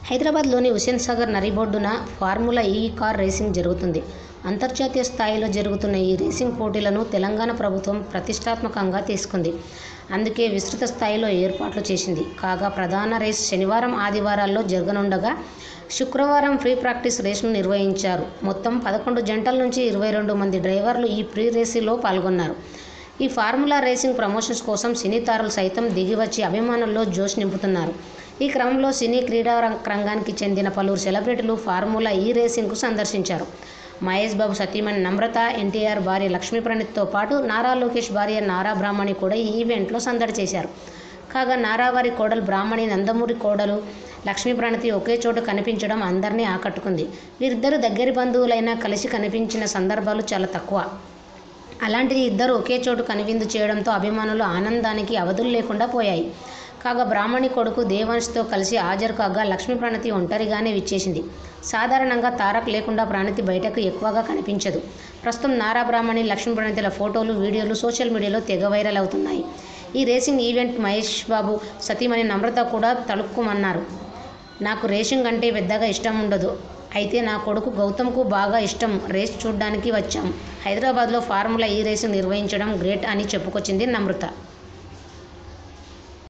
హైదరాబాద్లోని హుస్సేన్ సాగర్ నరిబొడ్డున formula E car racing జరుగుతుంది. అంతర్జాతీయ స్థాయిలో జరుగుతున్న ఈ రేసింగ్ పోటీలను తెలంగాణ ప్రభుత్వం ప్రతిష్ఠాత్మకంగా తీసుకుంది. అందుకే విస్తృత స్థాయిలో ఏర్పాట్లు చేసింది. కాగా ప్రధాన రేసు శనివారం, ఆదివారాల్లో జరగనుండగా శుక్రవారం ప్రీ ప్రాక్టీస్ రేసును నిర్వహించారు. మొత్తం పదకొండు జంటల నుంచి ఇరవై రెండు మంది డ్రైవర్లు ఈ ప్రీ రేసులో పాల్గొన్నారు. ఈ ఫార్ములా రేసింగ్ ప్రమోషన్స్ కోసం సినీ తారలు సైతం దిగివచ్చి అభిమానుల్లో జోష్ నింపుతున్నారు. ఈ క్రమంలో సినీ, క్రీడా రంగానికి చెందిన పలువురు సెలబ్రిటీలు ఫార్ములా ఈ రేసింగ్ను సందర్శించారు. మహేశ్ బాబు సతీమణి నమ్రత, ఎన్టీఆర్ భార్య లక్ష్మీప్రణీత్తో పాటు నారా లోకేశ్ భార్య నారా బ్రాహ్మణి కూడా ఈ ఈవెంట్లో సందడి చేశారు. కాగా నారా వారి కోడలు బ్రాహ్మణి, నందమూరి కోడలు లక్ష్మీప్రణీత్ ఒకే చోట కనిపించడం అందరినీ ఆకట్టుకుంది. వీరిద్దరూ దగ్గరి బంధువులైనా కలిసి కనిపించిన సందర్భాలు చాలా తక్కువ. అలాంటిది ఇద్దరూ ఒకే చోట కనువిందు చేయడంతో అభిమానుల ఆనందానికి అవధులు లేకుండా పోయాయి. కాగా బ్రాహ్మణి కొడుకు దేవాన్ష్తో కలిసి హాజరు కాగా లక్ష్మీప్రణీత్ ఒంటరిగానే విచ్చేసింది. సాధారణంగా తారక్ లేకుండా ప్రణీత్ బయటకు ఎక్కువగా కనిపించదు. ప్రస్తుతం నారా బ్రాహ్మణి, లక్ష్మీప్రణీత్ల ఫోటోలు, వీడియోలు సోషల్ మీడియాలో తెగ వైరల్ అవుతున్నాయి. ఈ రేసింగ్ ఈవెంట్కు మహేశ్ బాబు సతీమణి నమ్రత కూడా తళుక్కుమన్నారు. నాకు రేసింగ్ అంటే పెద్దగా ఇష్టముండదు. అయితే నా కొడుకు గౌతమ్కు బాగా ఇష్టం రేసు చూడ్డానికి వచ్చాం. హైదరాబాద్లో ఫార్ములా ఈ రేసింగ్ నిర్వహించడం గ్రేట్ అని చెప్పుకొచ్చింది నమ్రత.